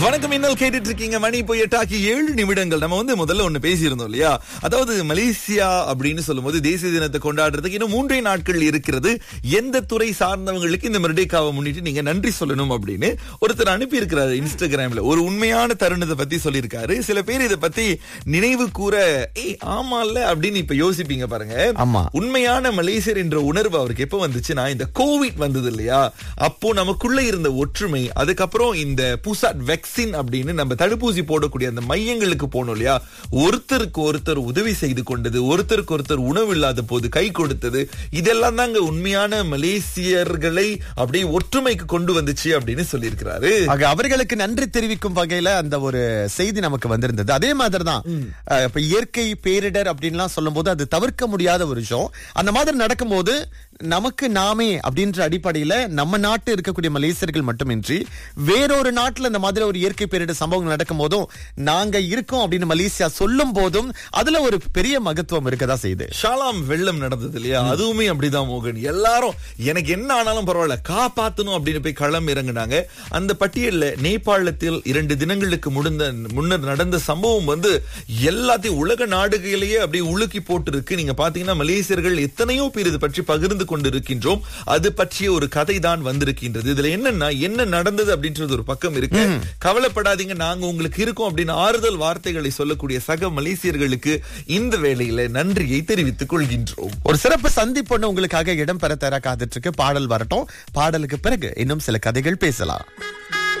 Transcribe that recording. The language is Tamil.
வணக்கம் இன்னல் கேட்டுட்டு இருக்கீங்க மணி இப்போ எட்டாக்கி ஏழு நிமிடங்கள் நம்ம வந்து முதல்ல ஒண்ணு பேசியிருந்தோம் இல்லையா அதாவது மலேசியா அப்படின்னு சொல்லும்போது தேசிய தினத்தை கொண்டாடுறதுக்கு இன்னும் மூன்றே நாட்கள் இருக்கிறது எந்த துறை சார்ந்தவங்களுக்கு இந்த மெர்டேக்காவை முன்னிட்டு நீங்க நன்றி சொல்லணும் அப்படின்னு ஒருத்தர் அனுப்பி இருக்கிறாரு இன்ஸ்டாகிராம்ல ஒரு உண்மையான தருணத்தை பத்தி சொல்லியிருக்காரு சில பேர் இதை பத்தி நினைவு கூற ஏய் ஆமால்ல அப்படின்னு இப்ப யோசிப்பீங்க பாருங்க ஆமா. உண்மையான மலேசியர் என்ற உணர்வு அவருக்கு எப்ப வந்துச்சுன்னா இந்த கோவிட் வந்தது இல்லையா அப்போ நமக்குள்ள இருந்த ஒற்றுமை அதுக்கப்புறம் இந்த புசாட் வெக்சின் அப்படின்னு நம்ம தடுப்பூசி போடக்கூடிய அந்த மையங்களுக்கு போனோம் இல்லையா ஒருத்தருக்கு ஒருத்தர் உதவி செய்து கொண்டது ஒருத்தருக்கு ஒருத்தர் உணவு இல்லாத போது கை கொடுத்தது இதெல்லாம் தாங்க உண்மையான மலேசியர்களை அப்படியே ஒற்றுமைக்கு கொண்டு வந்துச்சு அப்படின்னு சொல்லியிருக்கிறாரு ஆக அவர்களுக்கு நன்றி தெரிவிக்கும் வகையில அந்த ஒரு செய்தி நமக்கு வந்திருந்தது அதே மாதிரிதான் அஹ், இப்ப இயற்கை பேரிடர் அப்படின்லாம் சொல்லும்போது அது தவிர்க்க முடியாத ஒரு விஷயம் அந்த மாதிரி நடக்கும்போது நமக்கு நாமே அப்படின்ற அடிப்படையில நம்ம நாட்டு இருக்கக்கூடிய மலேசியர்கள் மட்டுமின்றி வேறொரு நாட்டுல இந்த மாதிரி ஒரு இயற்கை பேரிடர் சம்பவங்கள் நடக்கும் போதும் நாங்க இருக்கோம் அப்படின்னு மலேசியா சொல்லும் போதும் அதுல ஒரு பெரிய மகத்துவம் இருக்கதா செய்யுது ஷாலாம் வெள்ளம் நடந்தது இல்லையா அதுவுமே அப்படிதான் மோகன் எல்லாரும் எனக்கு என்ன ஆனாலும் பரவாயில்ல காப்பாத்தணும் அப்படின்னு போய் களம் இறங்குனாங்க அந்த பட்டியல்ல நேபாளத்தில் இரண்டு தினங்களுக்கு முடிந்த முன்னர் நடந்த சம்பவம் வந்து எல்லாத்தையும் உலக நாடுகளிலேயே அப்படியே உலுக்கி போட்டு இருக்கு நீங்க பாத்தீங்கன்னா மலேசியர்கள் எத்தனையோ பேர் இது பற்றி பகிர்ந்து கொண்டு இருக்கின்றோம் அது பற்றிய ஒரு கதை தான் வந்திருக்கின்றது இதுல என்னன்னா என்ன நடந்தது அப்படின்றது ஒரு பக்கம் இருக்கு கவலைப்படாதீங்க நாங்க உங்களுக்கு இருக்கோம் அப்படின்னு ஆறுதல் வார்த்தைகளை சொல்லக்கூடிய சக மலேசியர்களுக்கு இந்த வேளையில நன்றியை தெரிவித்துக் கொள்கின்றோம் ஒரு சிறப்பு சந்திப்பு ஒண்ணு உங்களுக்காக இடம் பெற தர காத்துட்டு இருக்கு பாடல் வரட்டும் பாடலுக்கு பிறகு இன்னும் சில கதைகள் பேசலாம்